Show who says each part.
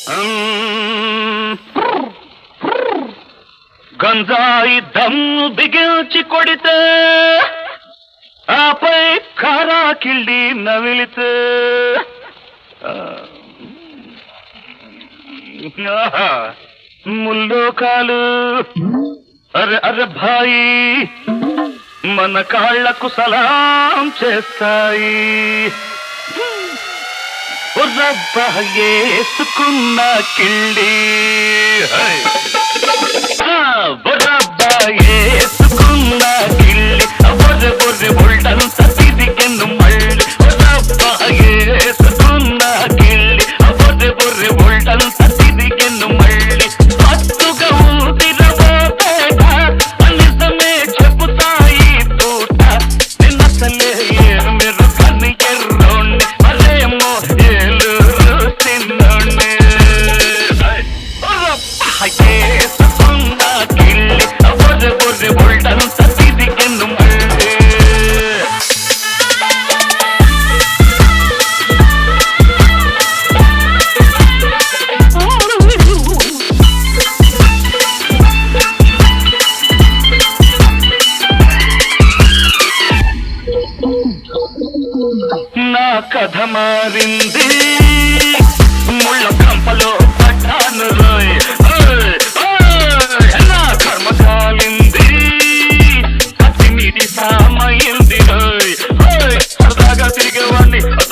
Speaker 1: గంజాయి దమ్ము బిగించి కొడితే ఆపై కారా కిళ్ళి నవిలితే ఆహా, ముల్లోకాలు అరే అరే భాయి మన కాళ్లకు సలాం చేస్తాయి రబ్బా ఏసుకున్న కిళ్ళి హై. ఆ, బొర్రబ్బా ఏసుకున్న కిళ్ళి బొర్రె బొర్రె బొల్టంత తిరిగెను మళ్ళీ బొర్రబ్బా ఏసుకున్న కిళ్ళి బొర్రె బొర్రె బొల్టంత తిరిగెను మళ్ళీ పట్టుగా ఊదిరవో పేట నిజమే చెబుతాయి పూట నిన్నసలే మీరు కన్ని ఎర్రోణ్ణి మరేమో ఏలూరు చిన్నోణ్ణి చేసుకున్న కిళ్ళి బొర్రె బొర్రె బొల్టంత తిరిగెను మళ్ళీ నా కథ మారింది ముళ్ళ కంపలో పట్టాను రోయ్ ఓయ్, ఓయ్, నా కర్మ కాలింది కత్తి మీది సామైంది రోయ్ ఓయ్, సరదాగా తిరిగేవాణ్ణి